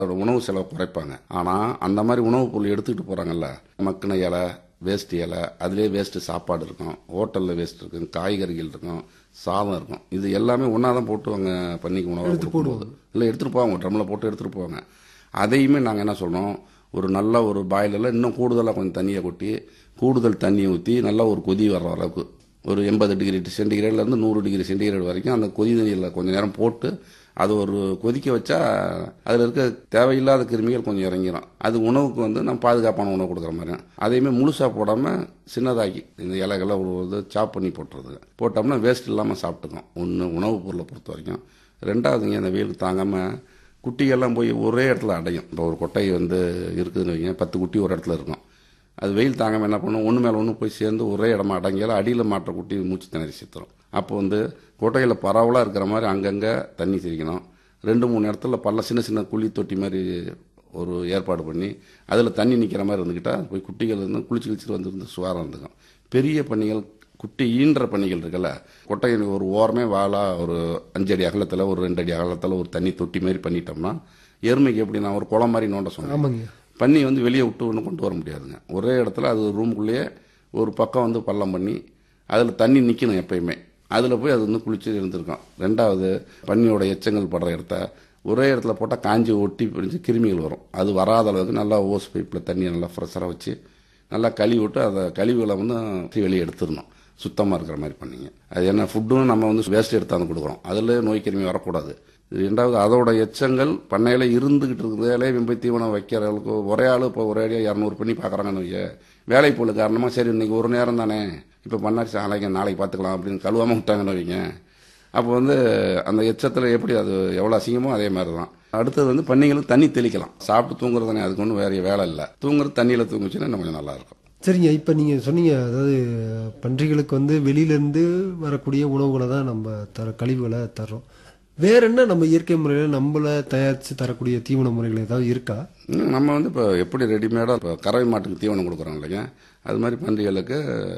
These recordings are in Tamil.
அதோட உணவு செலவு குறைப்பாங்க ஆனால் அந்த மாதிரி உணவுப் பொருள் எடுத்துக்கிட்டு போகிறாங்கல்ல மக்கின இலை வேஸ்ட் இலை அதுலேயே வேஸ்ட்டு சாப்பாடு இருக்கும் ஹோட்டலில் வேஸ்ட் இருக்கும் காய்கறிகள் இருக்கும் சாதம் இருக்கும் இது எல்லாமே ஒன்றா தான் போட்டு அவங்க பண்ணிக்கு உணவு கொடுக்கும்போது இல்லை எடுத்துகிட்டு போவாங்க ட்ரம்மில் போட்டு எடுத்துகிட்டு போவாங்க அதையுமே நாங்கள் என்ன சொல்றோம் ஒரு நல்ல ஒரு பாயிலில் இன்னும் கூடுதலாக கொஞ்சம் தண்ணியை கொட்டி கூடுதல் தண்ணியை ஊற்றி நல்லா ஒரு கொதி வர்ற அளவுக்கு ஒரு எண்பது டிகிரி சென்டிகிரேட்லேருந்து நூறு டிகிரி சென்டிகிரேட் வரைக்கும் அந்த கொதி தண்ணியில் கொஞ்சம் நேரம் போட்டு அது ஒரு கொதிக்க வச்சா அதில் இருக்க தேவையில்லாத கிருமிகள் கொஞ்சம் இறங்கிடும் அது உணவுக்கு வந்து நம்ம பாதுகாப்பான உணவு கொடுக்குற மாதிரி அதையுமே முழுசாக போடாமல் சின்னதாக்கி இந்த இலைகளை ஒரு இது சாப் பண்ணி போட்டுறது போட்டோம்னா வேஸ்ட் இல்லாமல் சாப்பிட்டுக்கோம் ஒன்று உணவுப் பொருளை பொறுத்த வரைக்கும் ரெண்டாவதுங்க இந்த வெயிலுக்கு தாங்காமல் குட்டிகள்லாம் போய் ஒரே இடத்துல அடையும் இப்போ ஒரு கொட்டை வந்து இருக்குதுன்னு வைங்க பத்து குட்டி ஒரு இடத்துல இருக்கும் அது வெயில் தாங்காமல் என்ன பண்ணும் ஒன்று மேலே ஒன்று போய் சேர்ந்து ஒரே இடமா அடங்கியாலும் அடியில் மாற்ற குட்டி மூச்சு திணறி சித்துரும் அப்போ வந்து கொட்டையில் பரவலாக இருக்கிற மாதிரி அங்கங்கே தண்ணி சிரிக்கணும் ரெண்டு மூணு இடத்துல பல்ல சின்ன சின்ன குழி தொட்டி மாதிரி ஒரு ஏற்பாடு பண்ணி அதில் தண்ணி நிற்கிற மாதிரி இருந்துக்கிட்டா போய் குட்டிகள் இருந்து குளிச்சு குளிச்சுட்டு வந்துருந்து சுகாரம் இருந்துக்கும் பெரிய பணிகள் குட்டி ஈன்ற பணிகள் இருக்குல்ல கொட்டை ஒரு ஓரமே வாழா ஒரு அஞ்சு அடி அகலத்தில் ஒரு ரெண்டு அடி அகலத்தில் ஒரு தண்ணி தொட்டி மாதிரி பண்ணிட்டோம்னா எருமைக்கு எப்படி நான் ஒரு குளம் மாதிரி நோண்ட சொன்னேன் ஆமாங்க பண்ணி வந்து வெளியே விட்டு ஒன்று கொண்டு வர முடியாதுங்க ஒரே இடத்துல அது ரூமுக்குள்ளேயே ஒரு பக்கம் வந்து பள்ளம் பண்ணி அதில் தண்ணி நிற்கணும் எப்பயுமே அதில் போய் அது வந்து குளிச்சு இருந்திருக்கும் ரெண்டாவது பன்னியோட எச்சங்கள் படுற இடத்த ஒரே இடத்துல போட்டால் காஞ்சி ஒட்டி பிடிச்சி கிருமிகள் வரும் அது வராத அளவுக்கு நல்லா ஓஸ் பைப்பில் தண்ணியை நல்லா ஃப்ரெஷ்ஷாக வச்சு நல்லா கழுவி விட்டு அதை கழிவுகளை வந்து வெளியே எடுத்துடணும் சுத்தமாக இருக்கிற மாதிரி பண்ணீங்க அது என்ன ஃபுட்டும் நம்ம வந்து வேஸ்ட் எடுத்தாந்து கொடுக்குறோம் அதில் நோய் கிருமி வரக்கூடாது ரெண்டாவது அதோட எச்சங்கள் பண்ணையில் இருந்துகிட்டு இருக்கிறதாலே வெம்பை தீவனம் வைக்கிற அளவுக்கு ஒரே ஆள் இப்போ ஒரே அடியாக இரநூறு பண்ணி பார்க்குறாங்கன்னு வைக்க வேலை போல காரணமாக சரி இன்னைக்கு ஒரு நேரம் தானே இப்போ பண்ணாச்சு நாளைக்கு நாளைக்கு பார்த்துக்கலாம் அப்படின்னு கழுவாமல் விட்டாங்கன்னு வைங்க அப்போ வந்து அந்த எச்சத்தில் எப்படி அது எவ்வளோ அசிங்கமோ அதே மாதிரி தான் அடுத்தது வந்து பன்னிகளுக்கு தண்ணி தெளிக்கலாம் சாப்பிட்டு தூங்குறது தானே அதுக்கு ஒன்றும் வேற வேலை இல்லை தூங்குறது தண்ணியில் தூங்குச்சுன்னா இன்னும் கொஞ்சம் நல்லா இருக்கும் சரிங்க இப்போ நீங்கள் சொன்னீங்க அதாவது பன்றிகளுக்கு வந்து வெளியிலேருந்து வரக்கூடிய உணவுகளை தான் நம்ம தர கழிவுகளை தர்றோம் வேற என்ன நம்ம இயற்கை முறையில் நம்மள தயாரித்து தரக்கூடிய தீவன முறைகள் ஏதாவது இருக்கா ம், நம்ம வந்து இப்போ எப்படி ரெடிமேடாக இப்போ கறவை மாட்டுக்கு தீவனம் கொடுக்குறோம் இல்லைங்க அது மாதிரி பன்றிகளுக்கு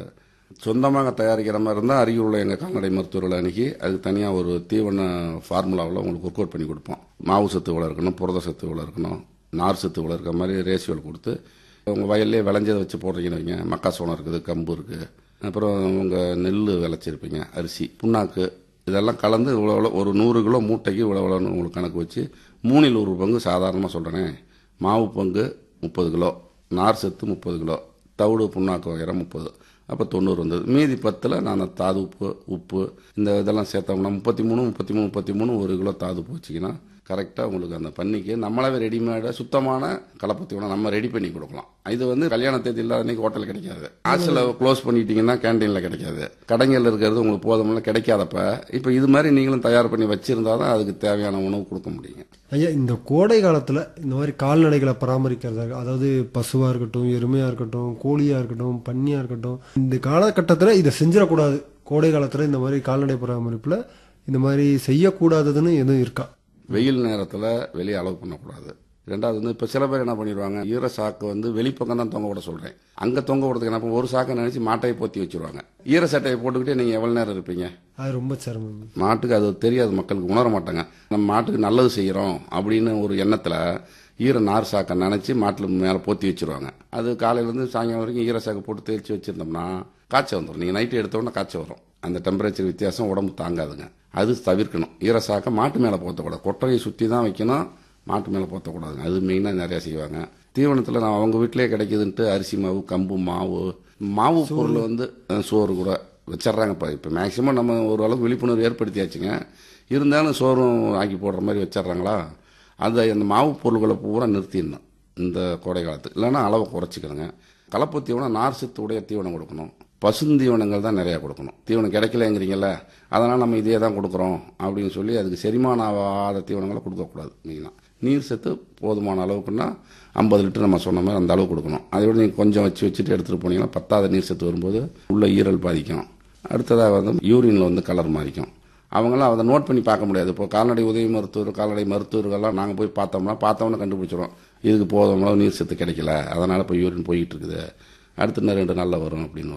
சொந்தமாக தயாரிக்கிற மாதிரி இருந்தால் அருகில் உள்ள எங்கள் கால்நடை மருத்துவர்களை அணுகி அதுக்கு தனியாக ஒரு தீவன ஃபார்முலாவில் உங்களுக்கு ஒர்க் அவுட் பண்ணி கொடுப்போம் மாவு சத்து இவ்வளோ இருக்கணும் புரத சத்து இவ்வளோ இருக்கணும் நார் சத்து இவ்வளோ இருக்கிற மாதிரி ரேஷியோவில் கொடுத்து உங்கள் வயல்லே விளைஞ்சதை வச்சு போடுறீங்கன்னு வைங்க மக்காசோளம் இருக்குது கம்பு இருக்குது அப்புறம் உங்கள் நெல் விளைச்சிருப்பீங்க அரிசி புண்ணாக்கு இதெல்லாம் கலந்து இவ்வளோ இவ்வளோ ஒரு நூறு கிலோ மூட்டைக்கு இவ்வளோ இவ்வளோன்னு உங்களுக்கு கணக்கு வச்சு மூணில் ஒரு பங்கு சாதாரணமாக சொல்கிறேனே மாவு பங்கு முப்பது கிலோ நார் சத்து முப்பது கிலோ தவிடு புண்ணாக்கு வகைற முப்பது அப்போ தொண்ணூறு வந்தது மீதி பத்தில் நான் தாது உப்பு உப்பு இந்த இதெல்லாம் சேர்த்தோம்னா முப்பத்தி மூணு முப்பத்தி மூணு முப்பத்தி மூணு ஒரு கிலோ தாது உப்பு வச்சிங்கன்னா கரெக்டாக உங்களுக்கு அந்த பண்ணிக்கு நம்மளாவே ரெடிமேடாக சுத்தமான கலப்பு தீவனம் நம்ம ரெடி பண்ணி கொடுக்கலாம் இது வந்து கல்யாண தேதி இல்லாத அன்னைக்கு ஹோட்டல் கிடைக்காது ஹாஸ்டலில் க்ளோஸ் பண்ணிட்டீங்கன்னா கேண்டீனில் கிடைக்காது கடைகளில் இருக்கிறது உங்களுக்கு போதும்ல கிடைக்காதப்ப இப்போ இது மாதிரி நீங்களும் தயார் பண்ணி வச்சிருந்தா தான் அதுக்கு தேவையான உணவு கொடுக்க முடியுங்க ஐயா இந்த கோடை காலத்தில் இந்த மாதிரி கால்நடைகளை பராமரிக்கிறதாக அதாவது பசுவாக இருக்கட்டும் எருமையாக இருக்கட்டும் கோழியாக இருக்கட்டும் பன்னியாக இருக்கட்டும் இந்த காலகட்டத்தில் இதை செஞ்சிடக்கூடாது கோடை காலத்தில் இந்த மாதிரி கால்நடை பராமரிப்பில் இந்த மாதிரி செய்யக்கூடாததுன்னு எதுவும் இருக்கா வெயில் நேரத்தில் வெளியே அலோவ் பண்ணக்கூடாது ரெண்டாவது வந்து இப்போ சில பேர் என்ன பண்ணிடுவாங்க ஈர சாக்கு வந்து வெளிப்பக்கம் தான் தொங்க விட சொல்கிறேன் அங்கே தொங்க விடுறதுக்கு என்ன பண்ணும், ஒரு சாக்கை நினச்சி மாட்டையை பொத்தி வச்சிருவாங்க ஈர சட்டையை போட்டுக்கிட்டே நீங்கள் எவ்வளோ நேரம் இருப்பீங்க அது ரொம்ப சிரமம் மாட்டுக்கு அது தெரியாது மக்களுக்கு உணர மாட்டாங்க நம்ம மாட்டுக்கு நல்லது செய்கிறோம் அப்படின்னு ஒரு எண்ணத்தில் ஈர நார் சாக்கை நினச்சி மாட்டில் மேலே போத்தி வச்சிருவாங்க அது காலையிலேருந்து சாயங்காலம் வரைக்கும் ஈர சாக்கை போட்டு தேய்ச்சி வச்சிருந்தோம்னா காய்ச்சல் வந்துடும் நீங்கள் நைட்டு எடுத்தோடனே காய்ச்சல் வரும் அந்த டெம்பரேச்சர் வித்தியாசம் உடம்பு தாங்காதுங்க அது தவிர்க்கணும் ஈர சாக்கை மாட்டு மேலே போற்றக்கூடாது கொட்டரையை சுற்றி தான் வைக்கணும் மாட்டு மேலே போற்றக்கூடாதுங்க அது மெயினாக நிறையா செய்வாங்க தீவனத்தில் நான் அவங்க வீட்டிலே கிடைக்குதுன்ட்டு அரிசி மாவு கம்பு மாவு மாவு பொருள் வந்து அஹ், சோறு கூட வச்சிடுறாங்க இப்போ இப்போ மேக்சிமம் நம்ம ஓரளவுக்கு விழிப்புணர்வு ஏற்படுத்தியாச்சுங்க இருந்தாலும் சோறும் ஆக்கி போடுற மாதிரி வச்சிடுறாங்களா அந்த அந்த மாவு பொருள்களை பூரா நிறுத்திடணும் இந்த கோடை காலத்துக்கு இல்லைன்னா அளவை குறைச்சிக்கணுங்க கலப்பு தீவனம் நார் சத்து உடைய தீவனம் கொடுக்கணும் பசுந்தீவனங்கள் தான் நிறையா கொடுக்கணும் தீவனம் கிடைக்கலங்கிறீங்கல்ல அதனால் நம்ம இதே தான் கொடுக்குறோம் அப்படின்னு சொல்லி அதுக்கு செரிமானம் ஆகாத தீவனங்களை கொடுக்கக்கூடாது மெயினாக நீர் சத்து போதுமான அளவுக்குன்னா ஐம்பது லிட்டர் நம்ம சொன்ன மாதிரி அந்த அளவு கொடுக்கணும் அதை விட நீங்கள் கொஞ்சம் வச்சு வச்சுட்டு எடுத்துகிட்டு போனீங்கன்னா பத்தாத நீர் சத்து வரும்போது உள்ள ஈரல் பாதிக்கும் அடுத்ததாக வந்து யூரினில் வந்து கலர் மாறிக்கும் அவங்களாம் அதை நோட் பண்ணி பார்க்க முடியாது இப்போ கால்நடை உதவி மருத்துவர் கால்நடை மருத்துவர்கள்லாம் நாங்கள் போய் பார்த்தோம்னா பார்த்தோம்னா கண்டுபிடிச்சிடும் இதுக்கு போதும் அளவு நீர் சத்து கிடைக்கல அதனால் இப்போ யூரின் போயிட்டு இருக்குது அடுத்த இன்னும் ரெண்டு நாளில் வரும் அப்படின்னு வரும்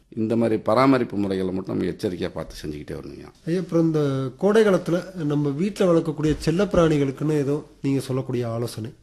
இந்த மாதிரி பராமரிப்பு முறைகளை மட்டும் நம்ம எச்சரிக்கையாக பார்த்து செஞ்சுக்கிட்டே வரணுங்க ஐயா அப்புறம் இந்த கோடை காலத்துல நம்ம வீட்டில் வளர்க்கக்கூடிய செல்ல பிராணிகளுக்குன்னு ஏதோ நீங்க சொல்லக்கூடிய ஆலோசனை